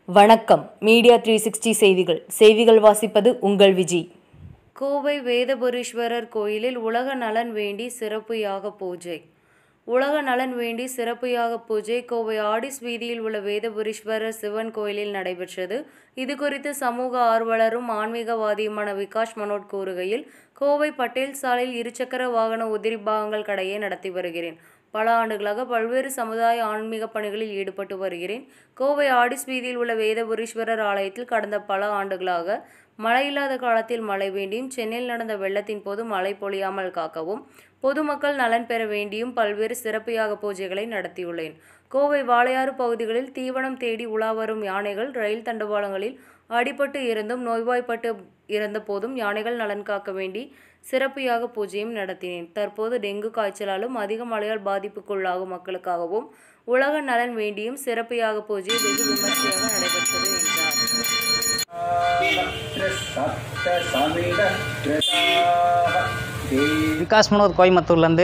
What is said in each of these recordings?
வணக்கம் media three sixty செய்திகள் செய்திகள் வாசிப்பது உங்கள் விஜி கோவை வேதபுரீஸ்வரர் கோயிலில் உலக நலன் வேண்டி சிறப்பு யாக பூஜை உலக நலன் வேண்டி சிறப்பு யாக பூஜை கோவை ஆடிஸ் வீதியில் உள்ள வேதபுரீஸ்வரர் சிவன் கோயிலில் நடைபெற்றது இது குறித்து சமூக ஆர்வலரும் ஆன்மீகவாதியுமான விகாஷ் மனோட் கூறுகையில் கோவை பட்டேல் சாலையில் இருசக்கர வாகன உதிரி பாகங்கள் கடையை நடத்தி வருகிறேன் பல ஆண்டுகளாக பல்வேறு சமுதாய ஆன்மீக பணிகளில் ஈடுபட்டு வருகிறேன் கோவை ஆடிஸ் வீதியில் உள்ள வேதபுரீஸ்வரர் ஆலயத்தில் கடந்த பல ஆண்டுகளாக மழை இல்லாத காலத்தில் மழை வேண்டியும் சென்னையில் நடந்த வெள்ளத்தின் போது மழை பொழியாமல் காக்கவும் பொதுமக்கள் நலன் பெற வேண்டியும் பல்வேறு சிறப்பு யாக பூஜைகளை நடத்தியுள்ளேன் கோவை வாளையாறு பகுதிகளில் தீவனம் தேடி உலா வரும் யானைகள் ரயில் தண்டவாளங்களில் அடிபட்டு இருந்தும் நோய்வாய்ப்பட்டு இறந்த போதும் யானைகள் நலன் காக்க வேண்டி சிறப்பு யாக பூஜையும் நடத்தினேன் தற்போது டெங்கு காய்ச்சலாலும் அதிக மழையால் பாதிப்புக்குள்ளாகும் மக்களுக்காகவும் உலக நலன் வேண்டியும் சிறப்பு யாக பூஜை வெகு விமர்சையாக நடைபெற்றது என்றார் விகாஸ் மனோத் கோயம்புத்தூர்லேருந்து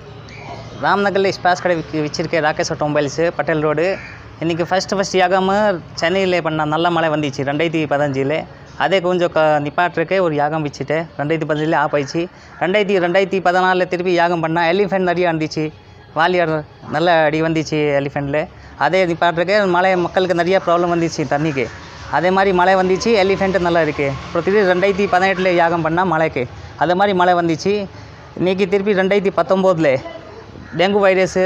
ராம்நகரில் ஸ்பேஸ் கடை விற்க வச்சிருக்கேன் ராகேஷ் ஆட்டோமொபைல்ஸு பட்டேல் ரோடு இன்றைக்கி ஃபஸ்ட்டு ஃபஸ்ட் யாகாம சென்னையில் பண்ண நல்ல மழை வந்துச்சு ரெண்டாயிரத்தி பதினஞ்சில் அதே கொஞ்சம் க நிப்பாட்டுறக்கே ஒரு யாகம் வச்சுட்டு ரெண்டாயிரத்தி பதினஞ்சில் ஆஃப் ஆயிடுச்சு ரெண்டாயிரத்தி ரெண்டாயிரத்தி பதினாலில் திருப்பி யாகம் பண்ணால் எலிஃபென்ட் நிறைய வந்துச்சு வாலியார் நல்ல அடி வந்துச்சு எலிஃபெண்ட்டில் அதே நிப்பாட்டுறக்கே மழை மக்களுக்கு நிறைய ப்ராப்ளம் வந்துச்சு தண்ணிக்கு அதே மாதிரி மழை வந்துச்சு எலிஃபெண்ட்டு நல்லா இருக்குது அப்புறம் திருப்பி ரெண்டாயிரத்தி பதினெட்டில் யாகம் பண்ணால் மழைக்கு அதே மாதிரி மழை வந்துச்சு இன்றைக்கி திருப்பி ரெண்டாயிரத்தி பத்தொம்போதில் டெங்கு வைரஸு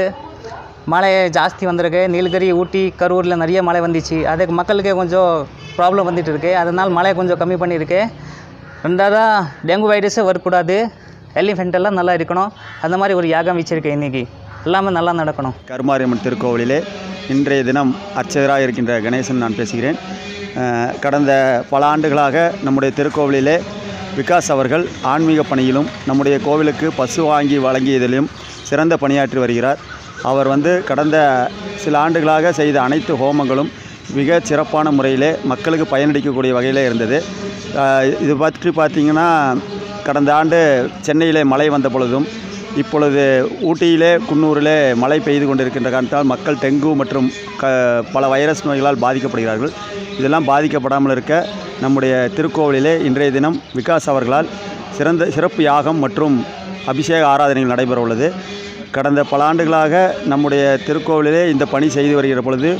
மழை ஜாஸ்தி வந்திருக்கு நீலகிரி ஊட்டி கரூரில் நிறைய மழை வந்துச்சு அதுக்கு மக்களுக்கு கொஞ்சம் ப்ராப்ளம் வந்துட்டு இருக்கு அதனால் மழை கொஞ்சம் கம்மி பண்ணியிருக்கு ரெண்டாவதாக டெங்கு வைரஸே வரக்கூடாது எலிஃபெண்ட் எல்லாம் நல்லா இருக்கணும் அந்த மாதிரி ஒரு யாகம் வச்சுருக்கேன் இன்றைக்கி எல்லாமே நல்லா நடக்கணும் கருமாரியம்மன் திருக்கோவிலிலே இன்றைய தினம் அர்ச்சகராக இருக்கின்ற கணேசன் நான் பேசுகிறேன் அஹ், கடந்த பல ஆண்டுகளாக நம்முடைய திருக்கோவிலிலே விகாஸ் அவர்கள் ஆன்மீக பணியிலும் நம்முடைய கோவிலுக்கு பசு வாங்கி வழங்கியதிலும் சிறந்த பணியாற்றி வருகிறார் அவர் வந்து கடந்த சில ஆண்டுகளாக செய்த அனைத்து ஹோமங்களும் மிக சிறப்பான முறையிலே மக்களுக்கு பயனளிக்கக்கூடிய வகையில் இருந்தது அஹ், இது பற்றி பார்த்திங்கன்னா கடந்த ஆண்டு சென்னையிலே மழை வந்த பொழுதும் இப்பொழுது ஊட்டியிலே குன்னூரிலே மழை பெய்து கொண்டிருக்கின்ற காரணத்தால் மக்கள் டெங்கு மற்றும் க பல வைரஸ் நோய்களால் பாதிக்கப்படுகிறார்கள் இதெல்லாம் பாதிக்கப்படாமல் இருக்க நம்முடைய திருக்கோவிலிலே இன்றைய தினம் விகாஸ் அவர்களால் சிறந்த சிறப்பு யாகம் மற்றும் அபிஷேக ஆராதனைகள் நடைபெற உள்ளது கடந்த பல ஆண்டுகளாக நம்முடைய திருக்கோவிலிலே இந்த பணி செய்து வருகிற பொழுது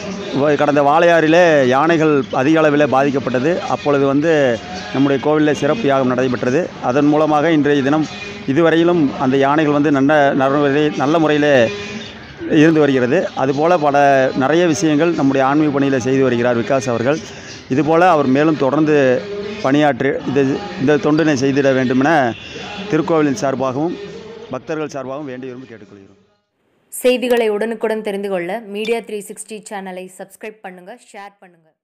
வ- கடந்த வாளையாறிலே யானைகள் அதிக அளவில் பாதிக்கப்பட்டது அப்பொழுது வந்து நம்முடைய கோவிலில் சிறப்பு யாகம் நடைபெற்றது அதன் மூலமாக இன்றைய தினம் இதுவரையிலும் அந்த யானைகள் வந்து நல்ல நல்ல முறையில் நல்ல முறையில் இருந்து வருகிறது அதுபோல் பல நிறைய விஷயங்கள் நம்முடைய ஆன்மீக பணியில் செய்து வருகிறார் விகாஸ் அவர்கள் இதுபோல் அவர் மேலும் தொடர்ந்து பணியாற்றி இது இந்த தொண்டினை செய்திட வேண்டுமென திருக்கோவிலின் சார்பாகவும் பக்தர்கள் சார்பாகவும் வேண்டி விரும்பி கேட்டுக்கொள்கிறோம் செய்திகளை உடனுக்குடன் தெரிந்து கொள்ள மீடியா த்ரீ சிக்ஸ்டி சேனலை சப்ஸ்கிரைப் பண்ணுங்க ஷேர் பண்ணுங்க